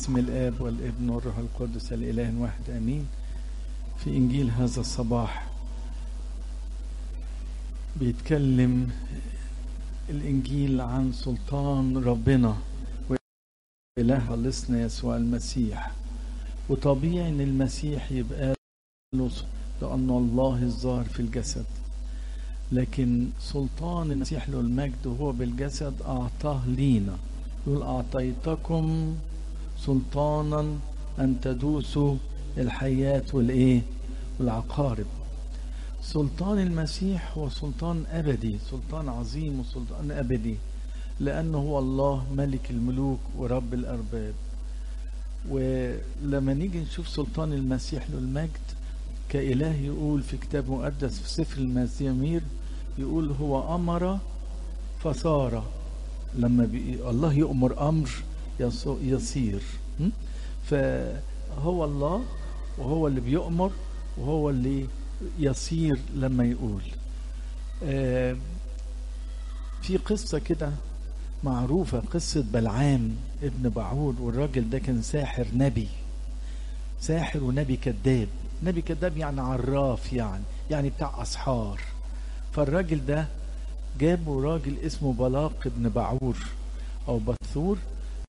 باسم الآب والابن والروح القدس الإله واحد آمين في إنجيل هذا الصباح بيتكلم الإنجيل عن سلطان ربنا وإله خلصنا يسوع المسيح وطبيعي إن المسيح يبقى له لأن الله الظاهر في الجسد لكن سلطان المسيح له المجد وهو بالجسد أعطاه لينا يقول أعطيتكم سلطانا أن تدوسوا الحياة والإيه والعقارب سلطان المسيح هو سلطان أبدي سلطان عظيم وسلطان أبدي لأنه هو الله ملك الملوك ورب الأرباب ولما نيجي نشوف سلطان المسيح له المجد كإله يقول في كتاب مقدس في سفر المزامير يقول هو أمر فصار لما بي الله يأمر أمر يصير فهو الله وهو اللي بيأمر وهو اللي يصير لما يقول في قصة كده معروفة قصة بلعام ابن بعور والراجل ده كان ساحر نبي ساحر ونبي كذاب نبي كذاب يعني عراف يعني يعني بتاع أسحار فالراجل ده جابوا راجل اسمه بلاق ابن بعور أو بثور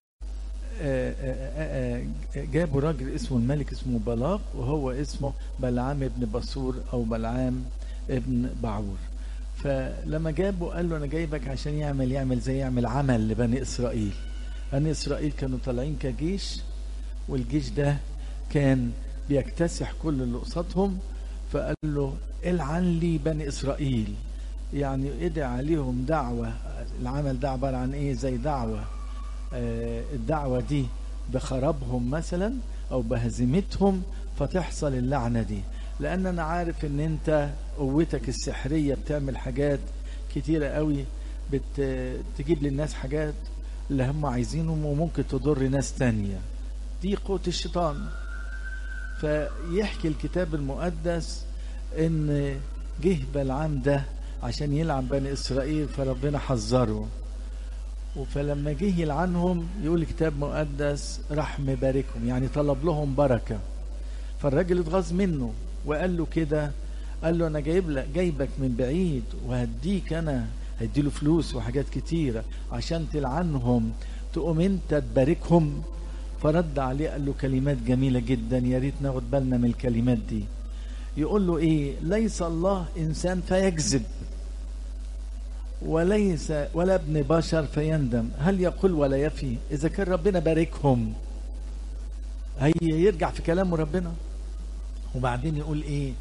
جابوا راجل اسمه الملك اسمه بلاق وهو اسمه بلعام ابن بصور أو بلعام ابن بعور فلما جابه قال له أنا جايبك عشان يعمل يعمل زي يعمل عمل لبني إسرائيل بني إسرائيل كانوا طالعين كجيش والجيش ده كان بيكتسح كل اللي قصادهم فقال له العن لي بني إسرائيل يعني ادعي عليهم دعوة العمل ده عبارة عن ايه زي دعوة آه الدعوة دي بخرابهم مثلا او بهزيمتهم فتحصل اللعنة دي لان انا عارف ان انت قوتك السحرية بتعمل حاجات كتيرة قوي بتجيب للناس حاجات اللي هم عايزينهم وممكن تضر ناس تانية دي قوة الشيطان فيحكي الكتاب المقدس ان جه بلعام ده عشان يلعن بني اسرائيل فربنا حذره فلما جه يلعنهم يقول الكتاب مقدس راح مباركهم يعني طلب لهم بركه فالراجل اتغاظ منه وقال له كده قال له انا جايب لك جايبك من بعيد وهديك انا هديله فلوس وحاجات كتيره عشان تلعنهم تقوم انت تباركهم فرد عليه قال له كلمات جميله جدا يا ريت ناخد بالنا من الكلمات دي يقول له ايه ليس الله انسان فيكذب وليس ولا ابن بشر فيندم هل يقول ولا يفي اذا كان ربنا باركهم هي يرجع في كلامه ربنا وبعدين يقول ايه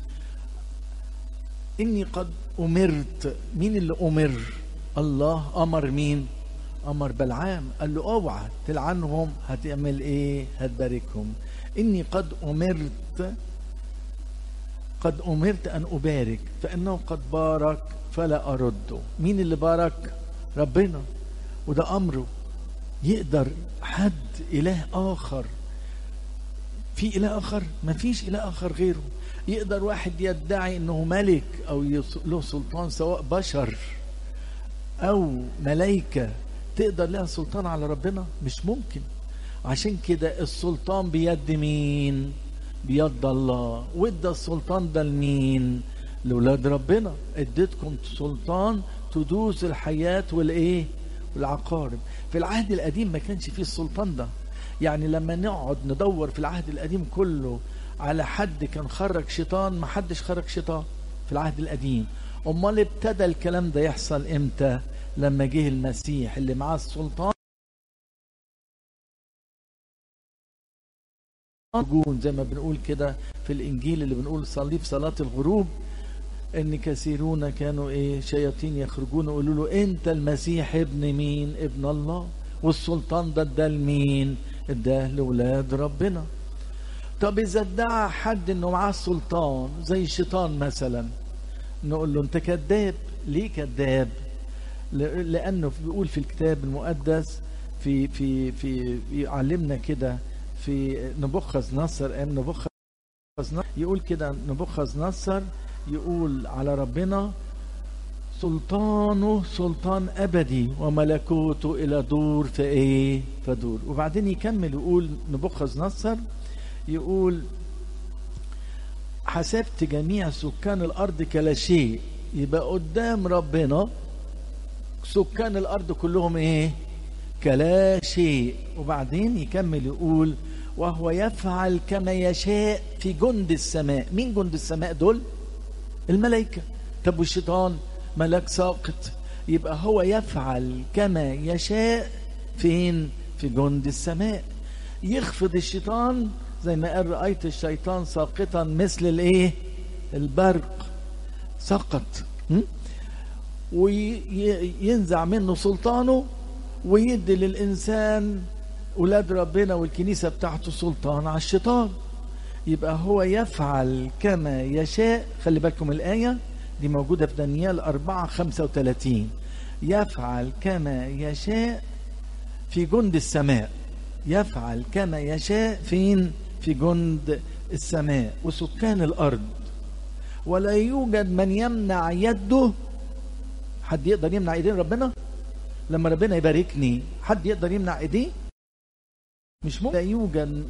اني قد امرت مين اللي امر الله امر مين امر بلعام قال له اوعى تلعنهم هتعمل ايه هتباركهم اني قد امرت قد أمرت أن أبارك فإنه قد بارك فلا أرده مين اللي بارك ربنا وده أمره يقدر حد إله آخر في إله آخر ما فيش إله آخر غيره يقدر واحد يدعي أنه ملك أو له سلطان سواء بشر أو ملايكة تقدر لها سلطان على ربنا مش ممكن عشان كده السلطان بيد مين بيد الله وادى السلطان ده لمين لولاد ربنا اديتكم سلطان تدوس الحياة والايه والعقارب في العهد القديم ما كانش فيه السلطان ده يعني لما نقعد ندور في العهد القديم كله على حد كان خرج شيطان ما حدش خرج شيطان في العهد القديم امال ابتدى الكلام ده يحصل امتى لما جه المسيح اللي معاه السلطان يخرجون زي ما بنقول كده في الانجيل اللي بنقول صليب صلاه الغروب ان كثيرون كانوا ايه شياطين يخرجون ويقولوا له انت المسيح ابن مين ابن الله والسلطان ده اداه لمين اداه لاولاد ربنا طب اذا ادعى حد انه معاه السلطان زي الشيطان مثلا نقول له انت كذاب ليه كذاب لانه بيقول في الكتاب المقدس في في في يعلمنا كده في نبوخذ نصر ام نبوخذ يقول كده نبوخذ نصر يقول على ربنا سلطانه سلطان أبدي وملكوته إلى دور في إيه فدور وبعدين يكمل يقول نبوخذ نصر يقول حسبت جميع سكان الأرض كلا شيء يبقى قدام ربنا سكان الأرض كلهم إيه كلا شيء وبعدين يكمل يقول وهو يفعل كما يشاء في جند السماء مين جند السماء دول الملائكة طب والشيطان ملاك ساقط يبقى هو يفعل كما يشاء فين في جند السماء يخفض الشيطان زي ما قال رأيت الشيطان ساقطا مثل الايه البرق سقط وينزع منه سلطانه ويدي للإنسان أولاد ربنا والكنيسة بتاعته سلطان على الشيطان يبقى هو يفعل كما يشاء خلي بالكم الآية دي موجودة في دانيال 4 35 يفعل كما يشاء في جند السماء يفعل كما يشاء فين في جند السماء وسكان الأرض ولا يوجد من يمنع يده حد يقدر يمنع ايدين ربنا لما ربنا يباركني حد يقدر يمنع ايديه مش ممكن لا يوجد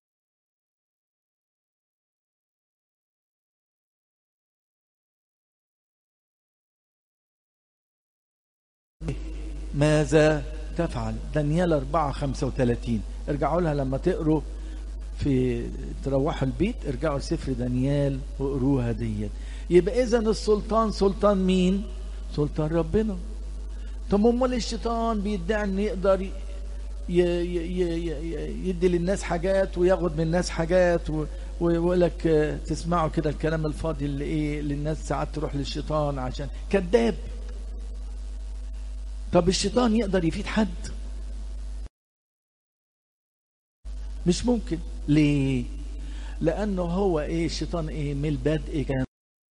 ماذا تفعل دانيال 4 35 ارجعوا لها لما تقروا في تروحوا البيت ارجعوا لسفر دانيال واقروها ديت يبقى اذا السلطان سلطان مين سلطان ربنا طب امال الشيطان بيدعي ان يقدر ي- ي- ي- ي- يدي للناس حاجات وياخد من الناس حاجات و- ويقول لك آه، تسمعوا كده الكلام الفاضي اللي ايه اللي الناس ساعات تروح للشيطان عشان كذاب طب الشيطان يقدر يفيد حد مش ممكن ليه لانه هو ايه الشيطان ايه من البدء كان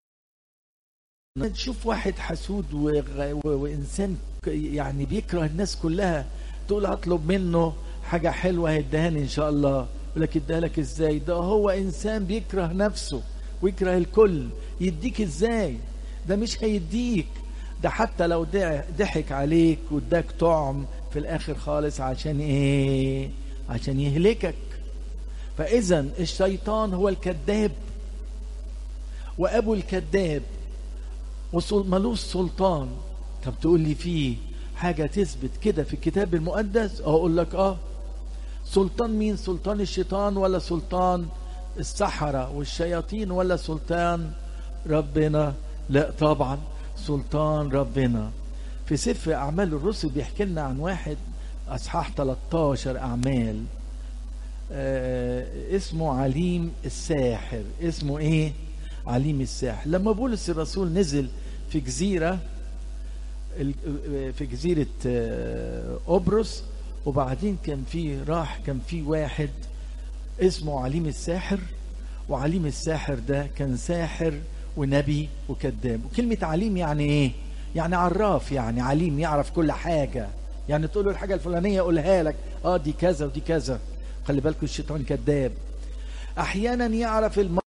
تشوف واحد حسود وغ- و- وانسان ك- يعني بيكره الناس كلها تقول هطلب منه حاجه حلوه هيديهاني ان شاء الله يقول لك اديها لك ازاي ده هو انسان بيكره نفسه ويكره الكل يديك ازاي ده مش هيديك ده حتى لو دع- ضحك عليك واداك طعم في الاخر خالص عشان ايه عشان يهلكك فاذا الشيطان هو الكذاب وابو الكذاب وصل ملوش سلطان طب تقول لي فيه حاجة تثبت كده في الكتاب المقدس اقول لك اه سلطان مين سلطان الشيطان ولا سلطان السحرة والشياطين ولا سلطان ربنا لا طبعا سلطان ربنا في سفر أعمال الرسل بيحكي لنا عن واحد أصحاح 13 أعمال آه اسمه عليم الساحر اسمه ايه عليم الساحر لما بولس الرسول نزل في جزيرة ال- في جزيرة آه، قبرص وبعدين كان في راح كان في واحد اسمه عليم الساحر وعليم الساحر ده كان ساحر ونبي وكذاب وكلمة عليم يعني ايه يعني عراف يعني عليم يعرف كل حاجة يعني تقول له الحاجة الفلانية يقولها لك اه دي كذا ودي كذا خلي بالكم الشيطان كذاب احيانا يعرف الماضي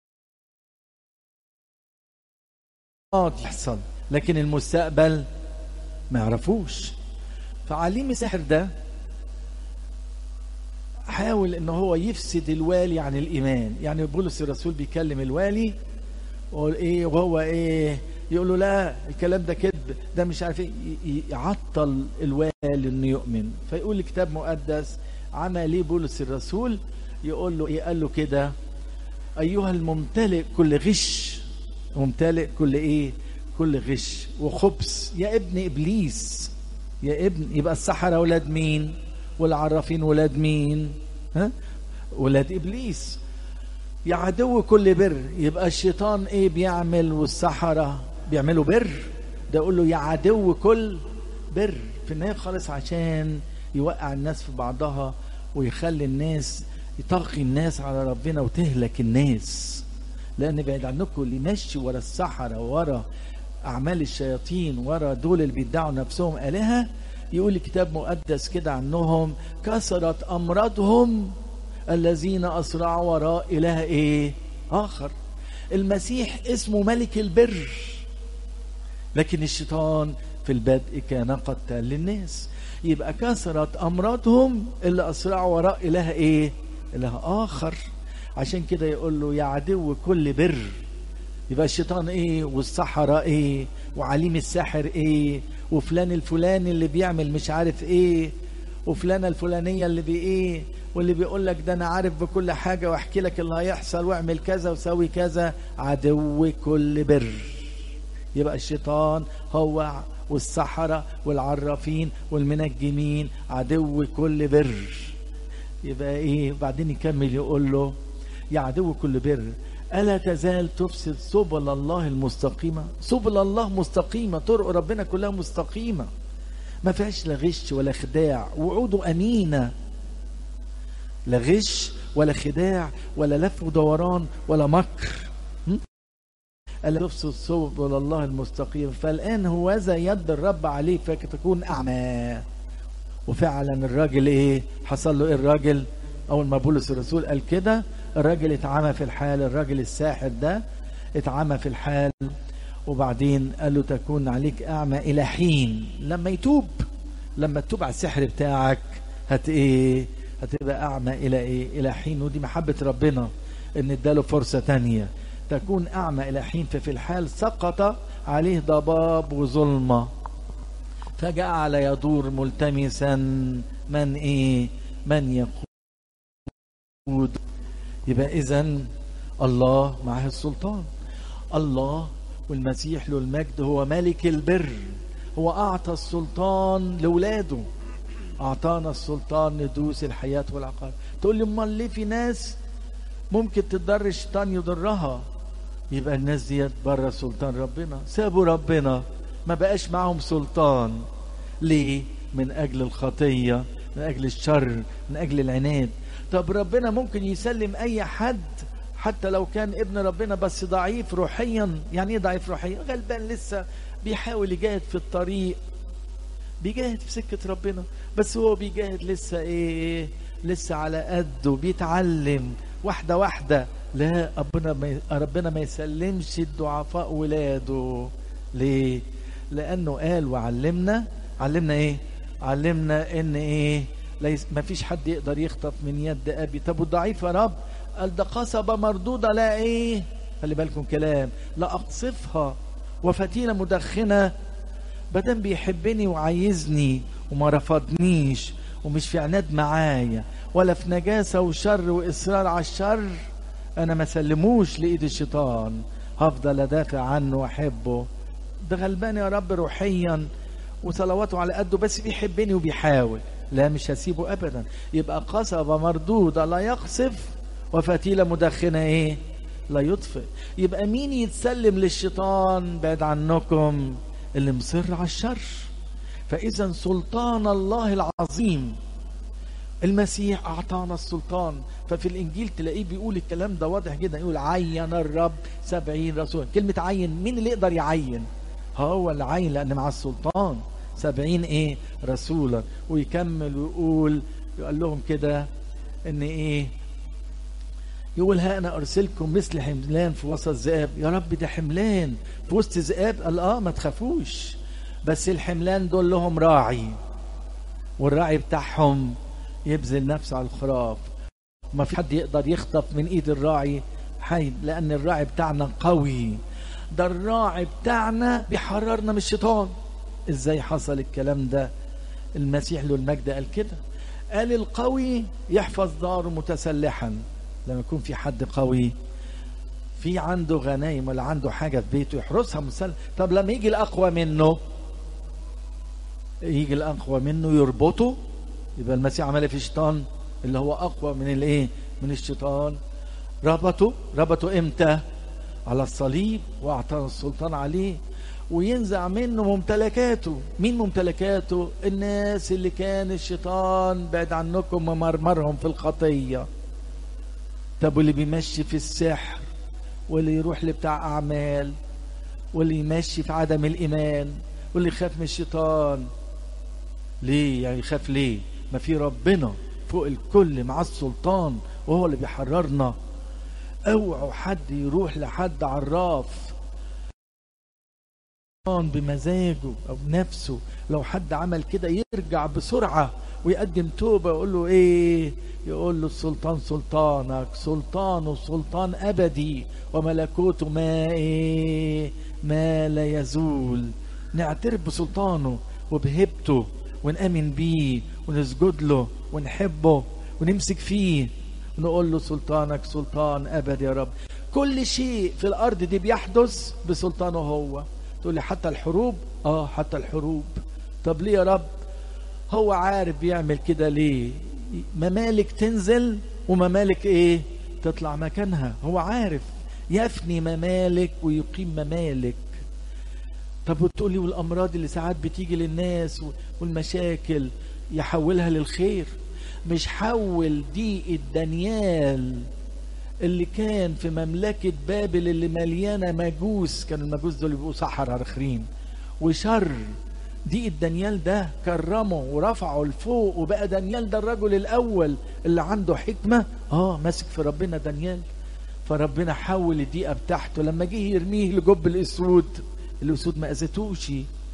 يحصل لكن المستقبل ما يعرفوش فعليم السحر ده حاول ان هو يفسد الوالي عن الايمان يعني بولس الرسول بيكلم الوالي ويقول ايه وهو ايه يقول له لا الكلام ده كذب ده مش عارف ايه ي- يعطل الوالي انه يؤمن فيقول الكتاب مقدس عمل ايه بولس الرسول يقول له ايه قال له كده ايها الممتلئ كل غش ممتلئ كل ايه كل غش وخبث يا ابن ابليس يا ابن يبقى السحرة ولاد مين والعرافين ولاد مين ها ولاد ابليس يا عدو كل بر يبقى الشيطان ايه بيعمل والسحرة بيعملوا بر ده يقول له يا عدو كل بر في النهاية خالص عشان يوقع الناس في بعضها ويخلي الناس يطغي الناس على ربنا وتهلك الناس لان بعيد عنكم اللي ماشي ورا السحرة ورا اعمال الشياطين ورا دول اللي بيدعوا نفسهم الهه يقول الكتاب مقدس كده عنهم كثرت امراضهم الذين اسرعوا وراء اله ايه اخر المسيح اسمه ملك البر لكن الشيطان في البدء كان قتال للناس يبقى كثرت امراضهم اللي اسرعوا وراء اله ايه اله اخر عشان كده يقول له يا عدو كل بر يبقى الشيطان ايه والسحرة ايه وعليم الساحر ايه وفلان الفلاني اللي بيعمل مش عارف ايه وفلانة الفلانية اللي بي ايه واللي بيقول لك ده انا عارف بكل حاجة واحكي لك اللي هيحصل واعمل كذا وسوي كذا عدو كل بر يبقى الشيطان هو والسحرة والعرافين والمنجمين عدو كل بر يبقى ايه بعدين يكمل يقول له يا عدو كل بر ألا تزال تفسد سبل الله المستقيمة سبل الله مستقيمة طرق ربنا كلها مستقيمة ما فيهاش لا غش ولا خداع وعوده أمينة لا غش ولا خداع ولا لف ودوران ولا مكر ألا تفسد سبل الله المستقيم فالآن هوذا يد الرب عليه فتكون أعمى وفعلا الراجل إيه حصل له إيه الراجل أول ما بولس الرسول قال كده الراجل اتعمى في الحال الراجل الساحر ده اتعمى في الحال وبعدين قال له تكون عليك أعمى إلى حين لما يتوب لما تتوب على السحر بتاعك هت إيه هتبقى أعمى إلى إيه إلى حين ودي محبة ربنا إن اداله فرصة تانية تكون أعمى إلى حين ففي الحال سقط عليه ضباب وظلمة فجعل يدور ملتمسا من إيه من يقود يبقى إذا الله معه السلطان الله والمسيح له المجد هو ملك البر هو أعطى السلطان لولاده أعطانا السلطان ندوس الحياة والعقار تقول لي أمال ليه في ناس ممكن تضر الشيطان يضرها يبقى الناس ديت بره سلطان ربنا سابوا ربنا ما بقاش معهم سلطان ليه من أجل الخطية من أجل الشر من أجل العناد طب ربنا ممكن يسلم أي حد حتى لو كان ابن ربنا بس ضعيف روحيا يعني ايه ضعيف روحيا غلبان لسه بيحاول يجاهد في الطريق بيجاهد في سكة ربنا بس هو بيجاهد لسه ايه لسه على قده بيتعلم واحدة واحدة لا ربنا ما ربنا ما يسلمش الضعفاء ولاده ليه لانه قال وعلمنا علمنا ايه علمنا ان ايه ليس ما فيش حد يقدر يخطف من يد ابي طب والضعيف يا رب قال ده قصبة مردودة لا ايه خلي بالكم كلام لا اقصفها وفتيلة مدخنة بدم بيحبني وعايزني وما رفضنيش ومش في عناد معايا ولا في نجاسة وشر وإصرار على الشر أنا ما سلموش لإيد الشيطان هفضل أدافع عنه وأحبه ده غلبان يا رب روحيا وصلواته على قده بس بيحبني وبيحاول لا مش هسيبه أبدا يبقى قصبة مردودة لا يقصف وفتيلة مدخنة إيه لا يطفئ يبقى مين يتسلم للشيطان بعد عنكم اللي مصر على الشر فإذا سلطان الله العظيم المسيح أعطانا السلطان ففي الإنجيل تلاقيه بيقول الكلام ده واضح جدا يقول عين الرب سبعين رسول كلمة عين مين اللي يقدر يعين هو اللي عين لأن مع السلطان سبعين إيه رسولا ويكمل ويقول يقول لهم كده إن إيه يقول ها أنا أرسلكم مثل حملان في وسط ذئاب يا رب ده حملان في وسط ذئاب قال آه ما تخافوش بس الحملان دول لهم راعي والراعي بتاعهم يبذل نفسه على الخراف ما في حد يقدر يخطف من ايد الراعي حي لان الراعي بتاعنا قوي ده الراعي بتاعنا بيحررنا من الشيطان ازاي حصل الكلام ده المسيح له المجد قال كده قال القوي يحفظ داره متسلحا لما يكون في حد قوي في عنده غنايم ولا عنده حاجة في بيته يحرسها مسلح طب لما يجي الأقوى منه يجي الأقوى منه يربطه يبقى المسيح عمل في الشيطان اللي هو أقوى من الإيه من الشيطان ربطه ربطه إمتى على الصليب وأعطاه السلطان عليه وينزع منه ممتلكاته مين ممتلكاته الناس اللي كان الشيطان بعد عنكم ومرمرهم في الخطيه طب واللي بيمشي في السحر واللي يروح لبتاع أعمال واللي يمشي في عدم الإيمان واللي يخاف من الشيطان ليه يعني يخاف ليه ما في ربنا فوق الكل مع السلطان وهو اللي بيحررنا اوعوا حد يروح لحد عراف بمزاجه او بنفسه لو حد عمل كده يرجع بسرعه ويقدم توبه يقول له ايه يقول له السلطان سلطانك سلطانه سلطان ابدي وملكوته ما ايه ما لا يزول نعترف بسلطانه وبهبته ونامن بيه ونسجد له ونحبه ونمسك فيه ونقول له سلطانك سلطان ابدي يا رب كل شيء في الارض دي بيحدث بسلطانه هو تقول لي حتى الحروب اه حتى الحروب طب ليه يا رب هو عارف بيعمل كده ليه ممالك تنزل وممالك ايه تطلع مكانها هو عارف يفني ممالك ويقيم ممالك طب وتقولي والامراض اللي ساعات بتيجي للناس والمشاكل يحولها للخير مش حول دي الدانيال اللي كان في مملكة بابل اللي مليانة مجوس كان المجوس دول بيبقوا سحرة رخرين وشر دي الدانيال ده كرمه ورفعه لفوق وبقى دانيال ده الرجل الأول اللي عنده حكمة اه ماسك في ربنا دانيال فربنا حول الدقيقة بتاعته لما جه يرميه لجب الأسود الأسود ما أذتوش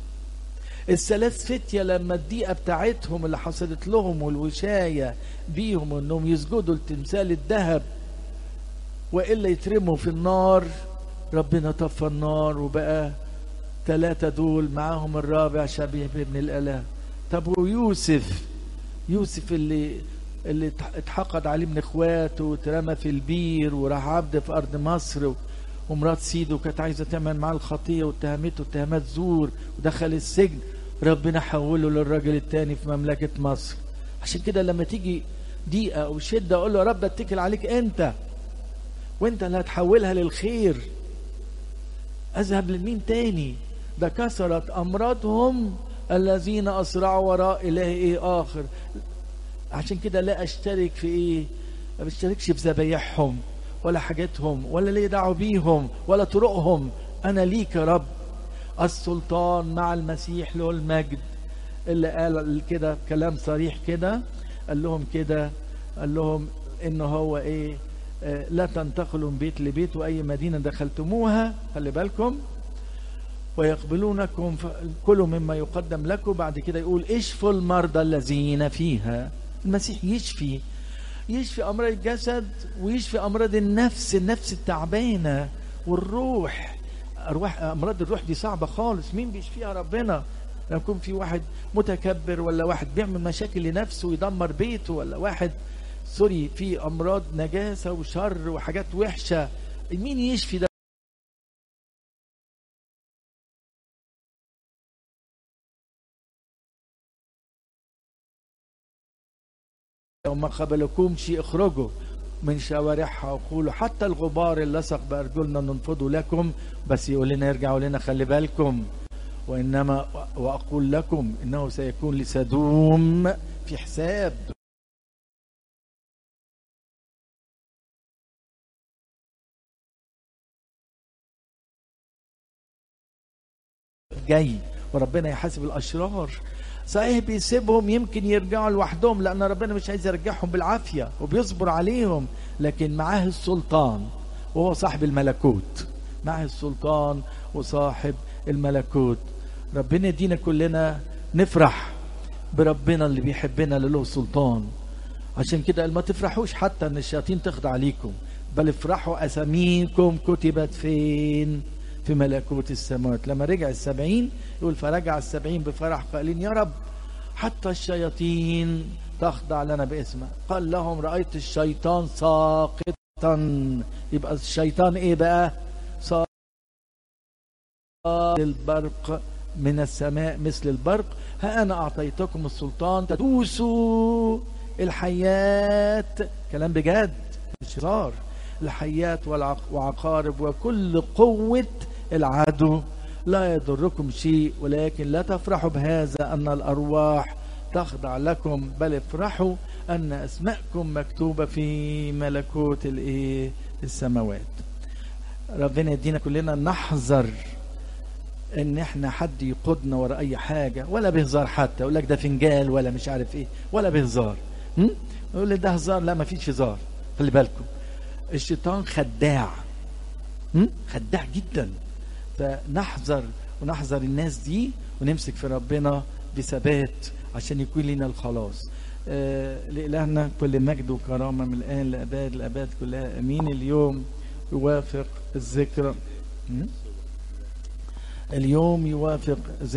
الثلاث فتية لما الدقيقة بتاعتهم اللي حصلت لهم والوشاية بيهم انهم يسجدوا لتمثال الذهب والا يترموا في النار ربنا طفى النار وبقى ثلاثة دول معاهم الرابع شبيه بابن الآلهة طب ويوسف يوسف اللي اللي اتحقد عليه من اخواته واترمى في البير وراح عبد في ارض مصر ومرات سيده كانت عايزه تعمل معاه الخطيه واتهمته اتهامات زور ودخل السجن ربنا حوله للراجل التاني في مملكه مصر عشان كده لما تيجي ضيقه او شده اقول له يا رب اتكل عليك انت وانت اللي هتحولها للخير اذهب لمين تاني ده كثرت امراضهم الذين اسرعوا وراء اله ايه اخر عشان كده لا اشترك في ايه ما بشتركش في ذبايحهم ولا حاجاتهم ولا ليه دعوه بيهم ولا طرقهم انا ليك يا رب السلطان مع المسيح له المجد اللي قال كده كلام صريح كده قال لهم كده قال لهم ان هو ايه آه لا تنتقلوا من بيت لبيت واي مدينه دخلتموها خلي بالكم ويقبلونكم كلوا مما يقدم لكم بعد كده يقول اشفوا المرضى الذين فيها المسيح يشفي يشفي امراض الجسد ويشفي امراض النفس النفس التعبانه والروح ارواح امراض الروح دي صعبه خالص مين بيشفيها ربنا لما يكون في واحد متكبر ولا واحد بيعمل مشاكل لنفسه ويدمر بيته ولا واحد سوري في امراض نجاسه وشر وحاجات وحشه مين يشفي ده وما قبلكمش اخرجوا من شوارعها وقولوا حتى الغبار اللي لصق بارجلنا ننفضه لكم بس يقول لنا يرجعوا لنا خلي بالكم وانما واقول لكم انه سيكون لسدوم في حساب جاي وربنا يحاسب الاشرار صحيح بيسيبهم يمكن يرجعوا لوحدهم لان ربنا مش عايز يرجعهم بالعافيه وبيصبر عليهم لكن معاه السلطان وهو صاحب الملكوت معاه السلطان وصاحب الملكوت ربنا يدينا كلنا نفرح بربنا اللي بيحبنا اللي له سلطان عشان كده قال ما تفرحوش حتى ان الشياطين تخضع ليكم بل افرحوا اساميكم كتبت فين في ملكوت السماوات لما رجع السبعين يقول فرجع السبعين بفرح قائلين يا رب حتى الشياطين تخضع لنا باسمه قال لهم رأيت الشيطان ساقطا يبقى الشيطان ايه بقى ساقط البرق من السماء مثل البرق ها انا اعطيتكم السلطان تدوسوا الحيات كلام بجد مش هزار الحيات وعقارب وكل قوة العدو لا يضركم شيء ولكن لا تفرحوا بهذا أن الأرواح تخضع لكم بل افرحوا أن أسماءكم مكتوبة في ملكوت الإيه السماوات ربنا يدينا كلنا نحذر ان احنا حد يقودنا ورا اي حاجه ولا بهزار حتى يقول لك ده فنجال ولا مش عارف ايه ولا بهزار يقول لي ده هزار لا ما فيش هزار خلي بالكم الشيطان خداع خداع جدا فنحذر ونحذر الناس دي ونمسك في ربنا بثبات عشان يكون لنا الخلاص آه لإلهنا كل مجد وكرامة من الآن لأباد الأباد كلها أمين اليوم يوافق الذكرى م? اليوم يوافق